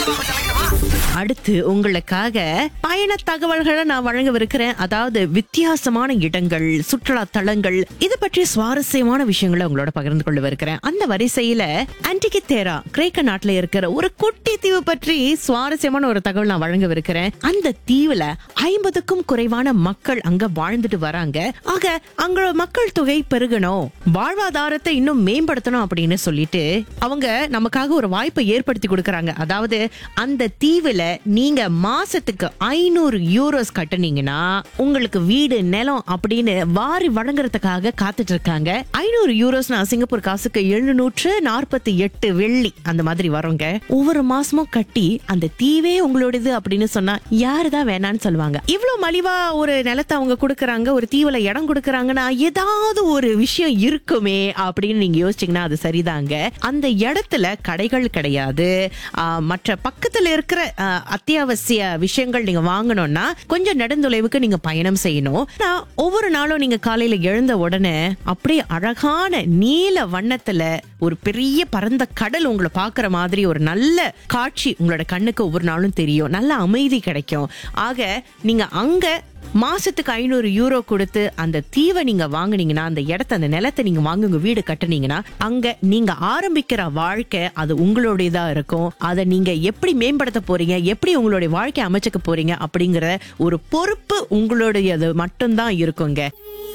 அடுத்து உங்களுக்காக பயண தகவல்களை நான் வழங்கவிருக்கிறேன் அதாவது வித்தியாசமான இடங்கள் சுற்றுலா தலங்கள் இது பற்றி சுவாரஸ்யமான விஷயங்களை உங்களோட பகிர்ந்து கொள்ளவிருக்கிறேன் அந்த வரிசையில ஆன்டிகித்தேரா கிரேக்க நாட்டுல இருக்கிற ஒரு குட்டி தீவு பற்றி சுவாரஸ்யமான ஒரு தகவல் நான் வழங்கவிருக்கிறேன் அந்த தீவுல ஐம்பதுக்கும் குறைவான மக்கள் அங்க வாழ்ந்துட்டு வராங்க ஆக அங்க மக்கள் தொகை பெருகணும் வாழ்வாதாரத்தை இன்னும் மேம்படுத்தணும் அப்படின்னு சொல்லிட்டு அவங்க நமக்காக ஒரு வாய்ப்பை ஏற்படுத்தி கொடுக்கறாங்க அதாவது அந்த தீவுல நீங்க மாசத்துக்கு ஐநூறு யூரோஸ் கட்டுனீங்கன்னா உங்களுக்கு வீடு நிலம் அப்படின்னு வாரி வழங்குறதுக்காக காத்துட்டு இருக்காங்க ஐநூறு யூரோஸ்னா சிங்கப்பூர் காசுக்கு எழுநூற்று நாற்பத்தி எட்டு வெள்ளி அந்த மாதிரி வருங்க ஒவ்வொரு மாசமும் கட்டி அந்த தீவே உங்களோடது அப்படின்னு சொன்னா யாருதான் வேணான்னு சொல்லுவாங்க இவ்வளவு மலிவா ஒரு நிலத்தை அவங்க கொடுக்கறாங்க ஒரு தீவுல இடம் கொடுக்கறாங்கன்னா ஏதாவது ஒரு விஷயம் இருக்குமே அப்படின்னு நீங்க யோசிச்சீங்கன்னா அது சரிதாங்க அந்த இடத்துல கடைகள் கிடையாது ஆஹ், மற்ற பக்கத்துல இருக்கிற ஆஹ், அத்தியாவசிய விஷயங்கள் நீங்க வாங்கணும்னா கொஞ்சம் நெடுந்தொலைவுக்கு நீங்க பயணம் செய்யணும் ஆனா, ஒவ்வொரு நாளும் நீங்க காலையில எழுந்த உடனே அப்படியே அழகான நீல வண்ணத்துல ஒரு பெரிய பரந்த கடல் உங்களை பாக்குற மாதிரி ஒரு நல்ல காட்சி உங்களோட கண்ணுக்கு ஒவ்வொரு நாளும் தெரியும் நல்ல அமைதி கிடைக்கும் ஆக நீங்க அங்க மாசத்துக்கு ஐநூறு யூரோ கொடுத்து அந்த தீவை நீங்க வாங்குனீங்கன்னா அந்த இடத்த அந்த நிலத்தை நீங்க வாங்கி உங்க வீடு கட்டுனீங்கன்னா அங்க நீங்க ஆரம்பிக்கிற வாழ்க்கை அது உங்களுடையதா இருக்கும் அதை நீங்க எப்படி மேம்படுத்த போறீங்க எப்படி உங்களுடைய வாழ்க்கை அமைச்சுக்க போறீங்க அப்படிங்கிற ஒரு பொறுப்பு உங்களுடையது மட்டும்தான் இருக்குங்க